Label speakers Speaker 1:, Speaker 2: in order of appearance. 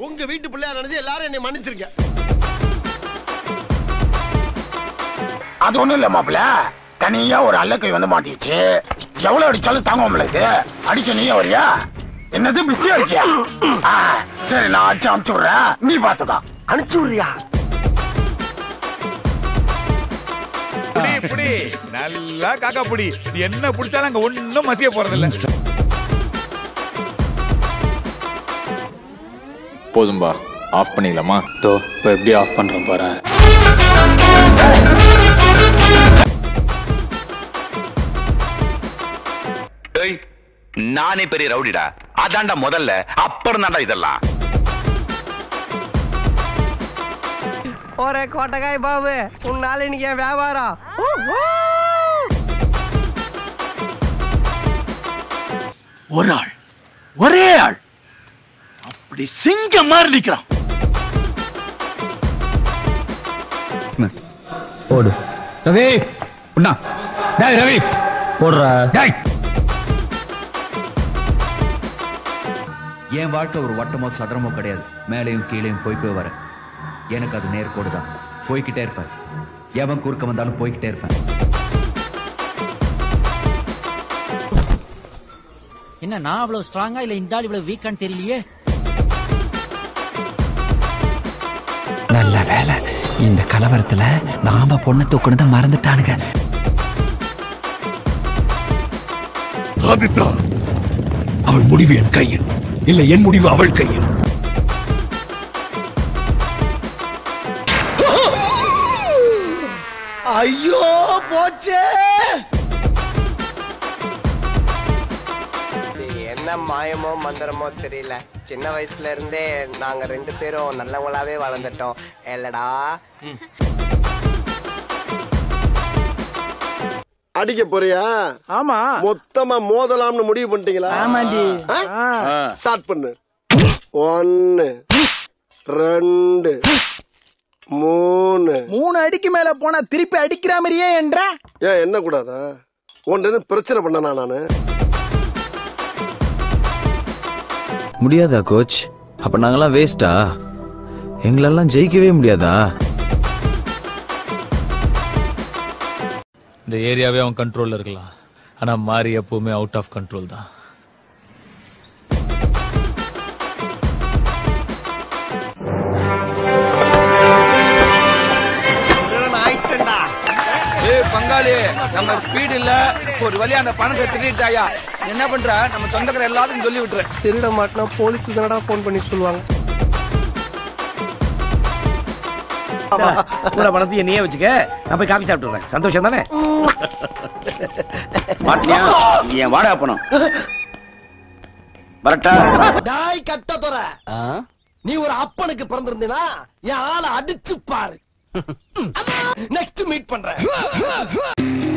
Speaker 1: உங்க வீட்டு பிள்ளையா நினைச்சு எல்லாரும் என்னை மன்னிச்சிருங்க
Speaker 2: அது ஒண்ணும் இல்ல மாப்பிள தனியா ஒரு அல்லக்கை வந்து மாட்டிச்சு எவ்வளவு அடிச்சாலும் தாங்க முடியல அடிச்ச நீயே வரியா என்னது பிஸியா இருக்கியா ஆ, சரி நான் அடிச்சு அமுச்சு விடுறேன் நீ பாத்துக்கோ
Speaker 1: அனுப்பிச்சு விடுறியா
Speaker 3: புடி புடி நல்லா காக்கா புடி நீ என்ன பிடிச்சாலும் அங்க ஒண்ணும் மசிய போறதில்ல
Speaker 4: போதும்பா ஆஃப் பண்ணிக்கலாமா
Speaker 5: தோ இப்போ எப்படி ஆஃப் பண்ணுறோம் பாரு
Speaker 6: ஏய் நானே பெரிய ரவுடிடா அதான்டா முதல்ல அப்புறம் தான்டா இதெல்லாம்
Speaker 7: ஒரே கோட்டகாய் பாபு உன்னால இன்னைக்கு என் வியாபாரம்
Speaker 8: ஒரு ஆள் ஒரே ஆள் அப்படி சிங்கம் மாதிரி நிக்கிறான்
Speaker 5: போடு ரவி உண்ணா டேய் ரவி போடுறா டேய்
Speaker 9: என் வாழ்க்கை ஒரு வட்டமோ சதுரமோ கிடையாது மேலேயும் கீழேயும் போய் போய் வரேன் எனக்கு அது நேர்கோடு தான் போய்கிட்டே இருப்பேன் எவன் குறுக்க வந்தாலும் போய்கிட்டே இருப்பேன்
Speaker 10: என்ன நான் அவ்வளவு ஸ்ட்ராங்கா இல்ல இந்த ஆள் இவ்வளவு வீக்கான்னு தெரியலையே
Speaker 9: நல்ல வேலை இந்த கலவரத்துல நாம பொண்ணை தூக்கணும் தான் மறந்துட்டானுங்க
Speaker 8: அதுதான் அவள் முடிவு என் கையில் இல்லை என் முடிவு அவள் கையில்
Speaker 1: ஐயோ போச்சே
Speaker 7: என்ன மாயமோ மந்திரமோ தெரியல சின்ன வயசுல இருந்தே நாங்க ரெண்டு பேரும் நல்லவங்களாவே வளர்ந்துட்டோம் இல்லடா
Speaker 1: அடிக்க போறியா
Speaker 7: ஆமா
Speaker 1: மொத்தமா மோதலாம்னு முடிவு பண்ணிட்டீங்களா
Speaker 7: ஆமாண்டி
Speaker 1: ஸ்டார்ட் பண்ணு ஒன்னு ரெண்டு மூணு
Speaker 7: மூணு அடிக்கு மேல போனா திருப்பி அடிக்கிற மாதிரியே என்ற
Speaker 1: ஏன் என்ன கூடாதா உன்ட இருந்து பிரச்சனை பண்ணனா நானு
Speaker 11: முடியாதா கோச் அப்ப நாங்கெல்லாம் வேஸ்டா எங்களெல்லாம் ஜெயிக்கவே முடியாதா
Speaker 5: இந்த ஏரியாவே அவன் கண்ட்ரோல்ல இருக்கலாம் ஆனா மாறி எப்பவுமே அவுட் ஆஃப் கண்ட்ரோல் தான்
Speaker 1: ஆயிடுச்சா
Speaker 7: ஏய் பங்காளி நம்ம ஸ்பீட் இல்ல ஒரு வழியா அந்த பணத்தை திருடிட்டாயா என்ன பண்ற நம்ம சொந்தக்கார எல்லாத்துக்கும் சொல்லி விட்டுரு திருட மாட்டினா போலீஸுக்கு தானடா போன் பண்ணி சொல்லுவாங்க
Speaker 9: பூரா பணத்தையும் நீயே வச்சுக்க நான் போய் காபி சாப்பிட்டுறேன் சந்தோஷம் தானே மாட்டியா என் வாடகை பணம் வரட்டா
Speaker 1: டாய் கட்ட தொற நீ ஒரு அப்பனுக்கு பிறந்திருந்தீனா என் ஆளை அடிச்சு பாரு நெக்ஸ்ட் மீட் பண்றேன்